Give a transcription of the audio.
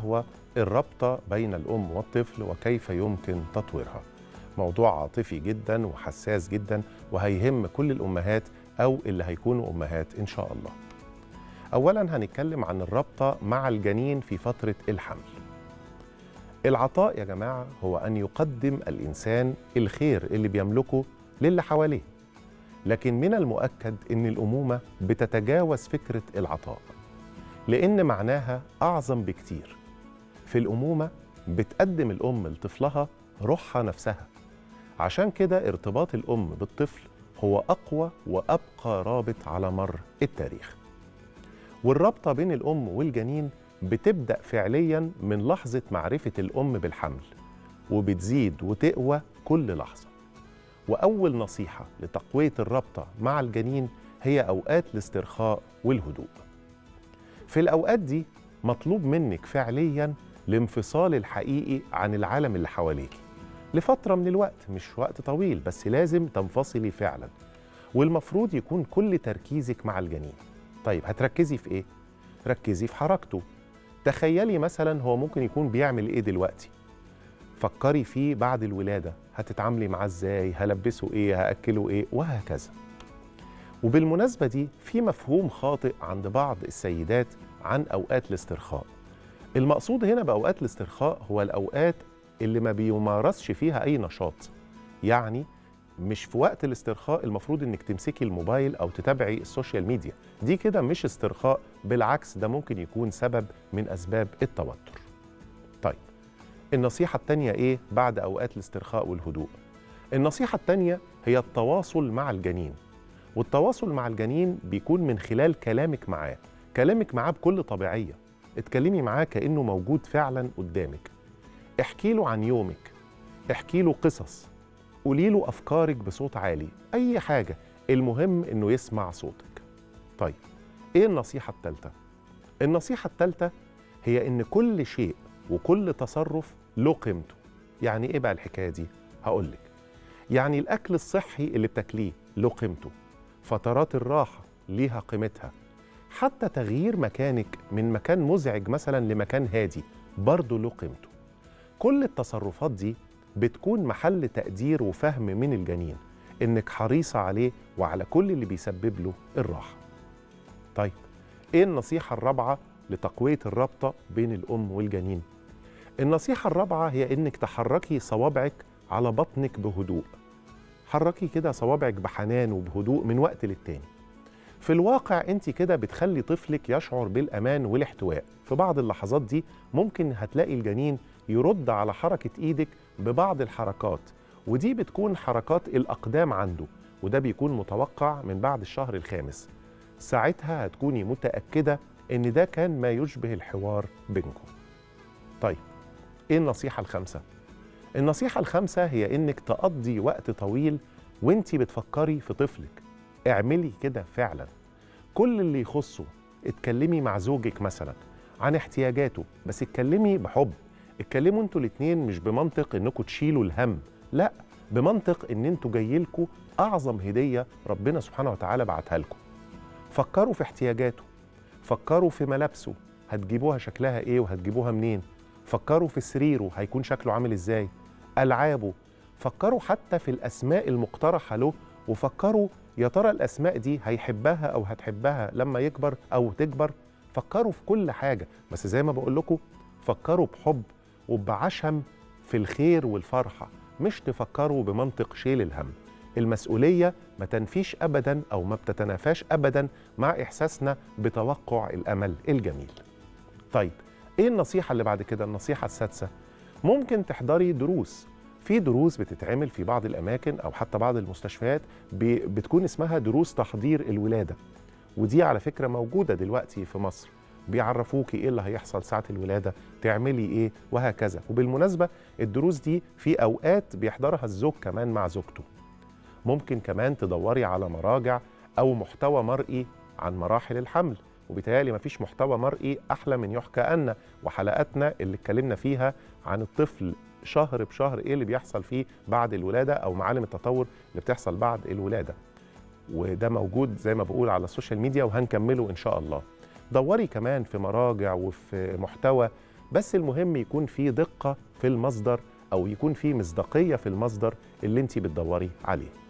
وهو الرابطة بين الأم والطفل وكيف يمكن تطويرها موضوع عاطفي جدا وحساس جدا وهيهم كل الأمهات أو اللي هيكونوا أمهات إن شاء الله أولا هنتكلم عن الرابطة مع الجنين في فترة الحمل العطاء يا جماعة هو أن يقدم الإنسان الخير اللي بيملكه للي حواليه لكن من المؤكد أن الأمومة بتتجاوز فكرة العطاء لأن معناها أعظم بكتير في الأمومة بتقدم الأم لطفلها روحها نفسها عشان كده ارتباط الأم بالطفل هو أقوى وأبقى رابط على مر التاريخ والرابطة بين الأم والجنين بتبدأ فعليا من لحظة معرفة الأم بالحمل وبتزيد وتقوى كل لحظة وأول نصيحة لتقوية الرابطة مع الجنين هي أوقات الاسترخاء والهدوء في الأوقات دي مطلوب منك فعليا الانفصال الحقيقي عن العالم اللي حواليك لفترة من الوقت مش وقت طويل بس لازم تنفصلي فعلا والمفروض يكون كل تركيزك مع الجنين طيب هتركزي في ايه؟ ركزي في حركته تخيلي مثلا هو ممكن يكون بيعمل ايه دلوقتي فكري فيه بعد الولادة هتتعاملي معاه ازاي هلبسه ايه هأكله ايه وهكذا وبالمناسبة دي في مفهوم خاطئ عند بعض السيدات عن أوقات الاسترخاء المقصود هنا بأوقات الاسترخاء هو الأوقات اللي ما بيمارسش فيها أي نشاط يعني مش في وقت الاسترخاء المفروض انك تمسكي الموبايل او تتابعي السوشيال ميديا دي كده مش استرخاء بالعكس ده ممكن يكون سبب من اسباب التوتر طيب النصيحة التانية ايه بعد اوقات الاسترخاء والهدوء النصيحة التانية هي التواصل مع الجنين والتواصل مع الجنين بيكون من خلال كلامك معاه كلامك معاه بكل طبيعية اتكلمي معاه كأنه موجود فعلا قدامك احكي له عن يومك احكي له قصص قولي له افكارك بصوت عالي اي حاجه المهم انه يسمع صوتك طيب ايه النصيحه الثالثه النصيحه الثالثه هي ان كل شيء وكل تصرف له قيمته يعني ايه بقى الحكايه دي هقول لك يعني الاكل الصحي اللي بتاكليه له قيمته فترات الراحه ليها قيمتها حتى تغيير مكانك من مكان مزعج مثلا لمكان هادي برضه له قيمته كل التصرفات دي بتكون محل تقدير وفهم من الجنين انك حريصه عليه وعلى كل اللي بيسبب له الراحه. طيب ايه النصيحه الرابعه لتقويه الرابطه بين الام والجنين؟ النصيحه الرابعه هي انك تحركي صوابعك على بطنك بهدوء. حركي كده صوابعك بحنان وبهدوء من وقت للتاني. في الواقع انت كده بتخلي طفلك يشعر بالامان والاحتواء في بعض اللحظات دي ممكن هتلاقي الجنين يرد على حركه ايدك ببعض الحركات ودي بتكون حركات الاقدام عنده وده بيكون متوقع من بعد الشهر الخامس ساعتها هتكوني متاكده ان ده كان ما يشبه الحوار بينكم طيب ايه النصيحه الخامسه النصيحه الخامسه هي انك تقضي وقت طويل وانت بتفكري في طفلك اعملي كده فعلا كل اللي يخصه اتكلمي مع زوجك مثلا عن احتياجاته بس اتكلمي بحب اتكلموا انتوا الاتنين مش بمنطق انكم تشيلوا الهم لا بمنطق ان انتوا جايلكوا اعظم هديه ربنا سبحانه وتعالى بعتها لكم فكروا في احتياجاته فكروا في ملابسه هتجيبوها شكلها ايه وهتجيبوها منين فكروا في سريره هيكون شكله عامل ازاي العابه فكروا حتى في الاسماء المقترحه له وفكروا يا ترى الاسماء دي هيحبها او هتحبها لما يكبر او تكبر فكروا في كل حاجه بس زي ما بقول لكم فكروا بحب وبعشم في الخير والفرحه مش تفكروا بمنطق شيل الهم المسؤوليه ما تنفيش ابدا او ما بتتنافاش ابدا مع احساسنا بتوقع الامل الجميل طيب ايه النصيحه اللي بعد كده النصيحه السادسه ممكن تحضري دروس في دروس بتتعمل في بعض الاماكن او حتى بعض المستشفيات بتكون اسمها دروس تحضير الولاده ودي على فكره موجوده دلوقتي في مصر بيعرفوكي ايه اللي هيحصل ساعه الولاده تعملي ايه وهكذا وبالمناسبه الدروس دي في اوقات بيحضرها الزوج كمان مع زوجته ممكن كمان تدوري على مراجع او محتوى مرئي عن مراحل الحمل وبالتالي مفيش محتوى مرئي احلى من يحكى ان وحلقاتنا اللي اتكلمنا فيها عن الطفل شهر بشهر ايه اللي بيحصل فيه بعد الولاده او معالم التطور اللي بتحصل بعد الولاده وده موجود زي ما بقول على السوشيال ميديا وهنكمله ان شاء الله دوري كمان في مراجع وفي محتوى بس المهم يكون في دقه في المصدر او يكون في مصداقيه في المصدر اللي انت بتدوري عليه